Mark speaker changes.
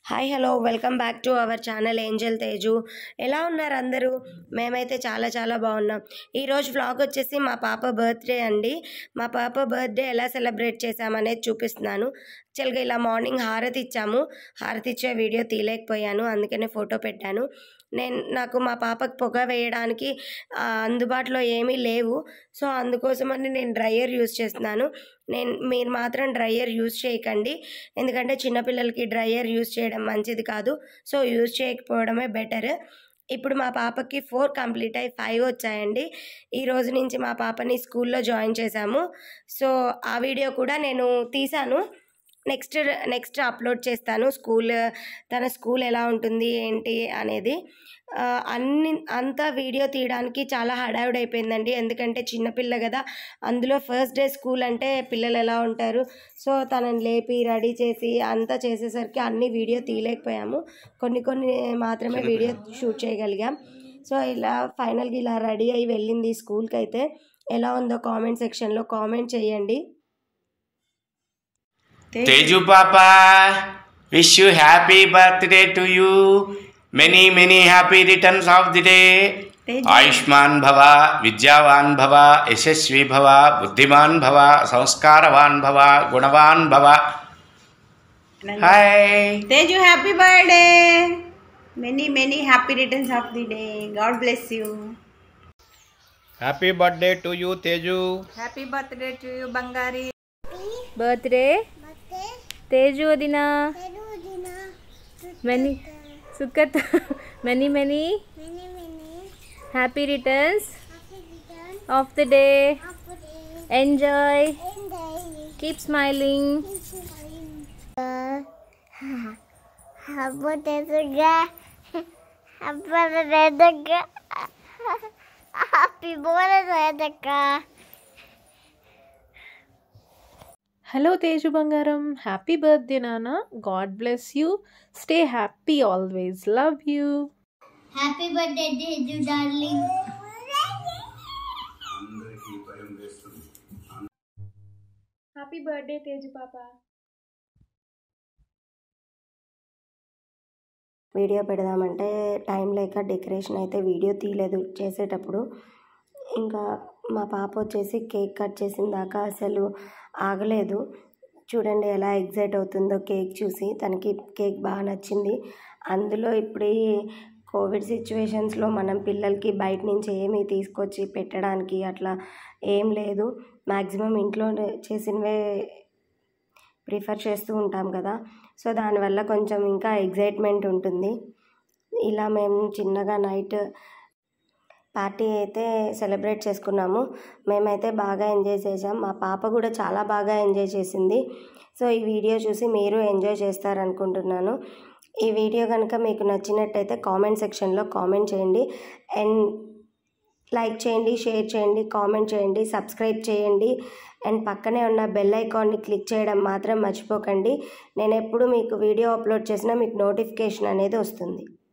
Speaker 1: Hi hello welcome back to our channel angel Teju ఎలా ఉన్నారు అందరూ మేమైతే చాలా చాలా బాగున్నాం ఈరోజు వ్లాగ్ వచ్చేసి మా పాప బర్త్డే అండి మా పాప బర్త్డే ఎలా సెలబ్రేట్ చేసామనేది చూపిస్తున్నాను యాక్చువల్గా ఇలా మార్నింగ్ హారతి ఇచ్చాము హారతి ఇచ్చే వీడియో తీయలేకపోయాను అందుకనే ఫోటో పెట్టాను నేను నాకు మా పాపకు పొగ వేయడానికి ఆ, అందుబాటులో ఏమీ లేవు సో అందుకోసమని నేను డ్రయర్ యూస్ చేస్తున్నాను నేను మీరు మాత్రం డ్రయర్ యూస్ చేయకండి ఎందుకంటే చిన్నపిల్లలకి డ్రయర్ యూస్ చేయడం మంచిది కాదు సో యూస్ చేయకపోవడమే బెటర్ ఇప్పుడు మా పాపకి ఫోర్ కంప్లీట్ అయ్యి ఫైవ్ వచ్చాయండి ఈ రోజు నుంచి మా పాపని స్కూల్లో జాయిన్ చేశాము సో ఆ వీడియో కూడా నేను తీశాను నెక్స్ట్ నెక్స్ట్ అప్లోడ్ చేస్తాను స్కూల్ తన స్కూల్ ఎలా ఉంటుంది ఏంటి అనేది ఆ, అన్ని అంతా వీడియో తీయడానికి చాలా హడావిడి అయిపోయిందండి ఎందుకంటే చిన్నపిల్ల కదా అందులో ఫస్ట్ డే స్కూల్ అంటే పిల్లలు ఎలా ఉంటారు సో తనని లేపి రెడీ చేసి అంతా చేసేసరికి అన్ని వీడియో తీయలేకపోయాము కొన్ని కొన్ని మాత్రమే వీడియో షూట్ చేయగలిగాం సో ఇలా ఫైనల్గా ఇలా రెడీ అయి వెళ్ళింది స్కూల్కి అయితే ఎలా ఉందో కామెంట్ సెక్షన్లో కామెంట్ చేయండి
Speaker 2: Teju Papa, wish you happy birthday to you. Many, many happy returns of the day. Ayushman భవ విద్యావాన్ భవ యశస్వి భవ బుద్ధిమాన్ భవ సంస్కారవాన్ భవ గుణవాన్ భవ hi
Speaker 3: Teju, happy birthday! Many, many happy returns of the day. God bless you.
Speaker 2: Happy birthday to you Teju
Speaker 3: Happy birthday to you, Bangari.
Speaker 4: Birthday Teju వదిన many సుఖత్ many many happy returns of the day enjoy keep smiling
Speaker 5: Happy birthday,
Speaker 4: hello Teju బంగారం happy birthday నాన్న God bless you stay happy always love you
Speaker 5: Happy birthday, Deju darling.
Speaker 4: Happy birthday Teju పాప
Speaker 1: video పెడదామంటే time లేక decoration అయితే video తీయలేదు చేసేటప్పుడు ఇంకా మా పాప వచ్చేసి కేక్ కట్ చేసిన దాకా అసలు ఆగలేదు చూడండి ఎలా ఎగ్జైట్ అవుతుందో కేక్ చూసి తనకి కేక్ బాగా నచ్చింది అందులో ఇప్పుడు ఈ కోవిడ్ సిచ్యువేషన్స్లో మనం పిల్లలకి బయట నుంచి ఏమీ తీసుకొచ్చి పెట్టడానికి అట్లా ఏం లేదు మ్యాక్సిమం ఇంట్లో చేసినవే ప్రిఫర్ చేస్తూ ఉంటాం కదా సో దానివల్ల కొంచెం ఇంకా ఎగ్జైట్మెంట్ ఉంటుంది ఇలా మేము చిన్నగా నైట్ పార్టీ అయితే సెలబ్రేట్ చేసుకున్నాము మేమైతే బాగా ఎంజాయ్ చేసాం మా పాప కూడా చాలా బాగా ఎంజాయ్ చేసింది సో ఈ వీడియో చూసి మీరు ఎంజాయ్ చేస్తారనుకుంటున్నాను ఈ వీడియో కనుక మీకు నచ్చినట్టయితే కామెంట్ సెక్షన్లో కామెంట్ చేయండి అండ్ లైక్ చేయండి షేర్ చేయండి కామెంట్ చేయండి సబ్స్క్రైబ్ చేయండి అండ్ పక్కనే ఉన్న బెల్ ఐకాన్ని క్లిక్ చేయడం మాత్రం మర్చిపోకండి నేను ఎప్పుడు మీకు వీడియో అప్లోడ్ చేసినా మీకు నోటిఫికేషన్ అనేది వస్తుంది